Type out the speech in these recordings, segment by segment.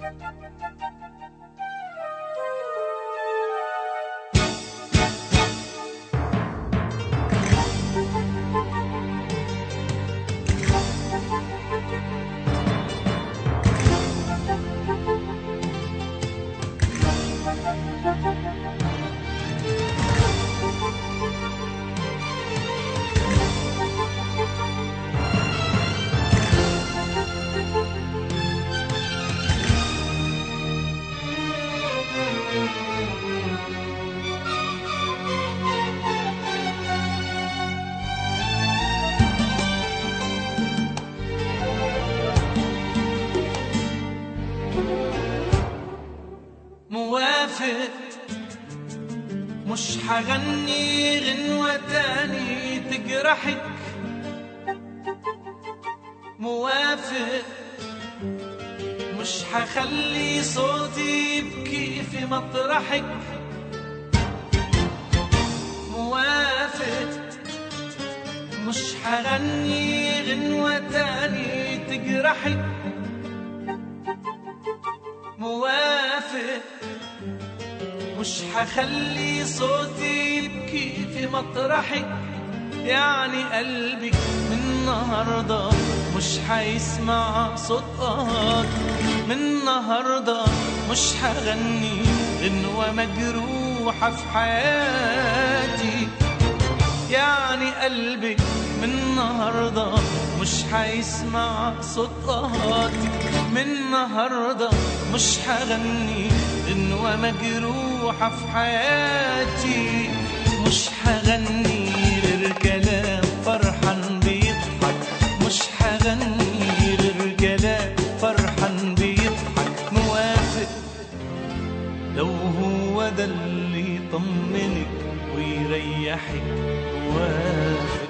موافق مش حغني غنوة تاني تجرحك موافق مش حخلي صوتي يبكي في مطرحك موافق مش حغني غنوة تاني تجرحك موافق مش حخلي صوتي يبكي في مطرحك يعني قلبك من النهاردة مش حيسمع صوت قهر من النهاردة مش حغني غنوة مجروحة في حياتي يعني قلبك من النهاردة مش حيسمع صوت قهاتي من النهاردة مش حغني غنوة مجروحة في حياتي مش حغني غير كلام فرحان بيضحك مش حغني غير كلام فرحان بيضحك موافق لو هو ده اللي يطمنك ويريحك موافق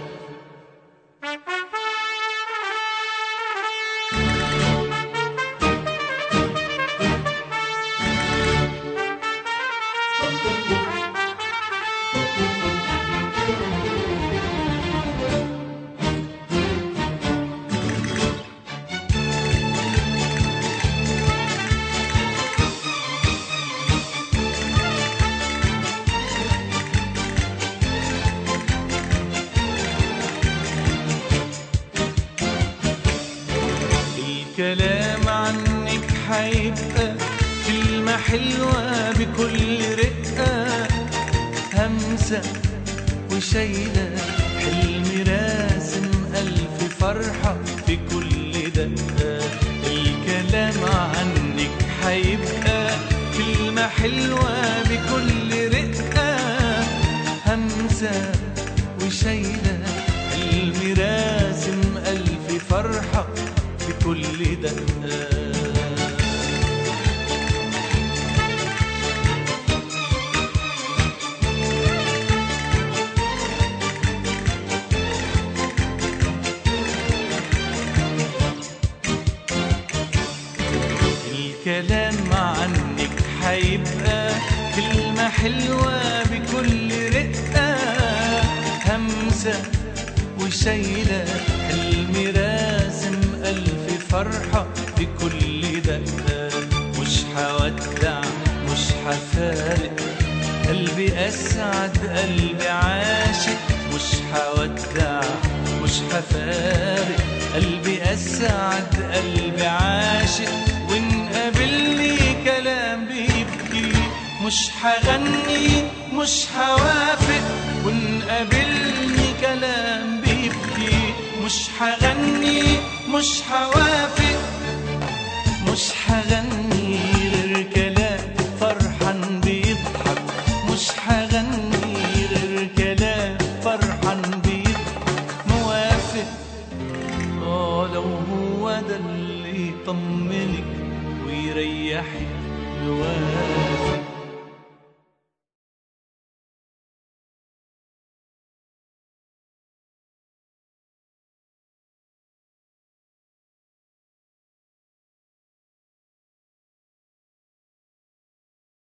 الكلام عنك حيبقى كلمة حلوة بكل رقة همسة وشايلة حلم راسم ألف فرحة في كل دقة الكلام عنك حيبقى كلمة حلوة بكل رقة همسة وشايلة حلم راسم ألف فرحة في كل دقة الكلام عنك حيبقى كلمة حلوة بكل رقة همسة وشايلة حلم راسم ألف فرحة بكل دقة مش حودع مش حفارق قلبي أسعد قلبي عاشق مش حودع مش حفارق قلبي أسعد قلبي عاشق وإن قابلني كلام بيبكي مش حغني مش حوافق وإن قابلني كلام بيبكي مش حغني مش حوافق مش حغني غير كلام فرحان بيضحك مش حغني غير كلام فرحان بيضحك موافق اه لو هو ده اللي يطمنك ويريحك موافق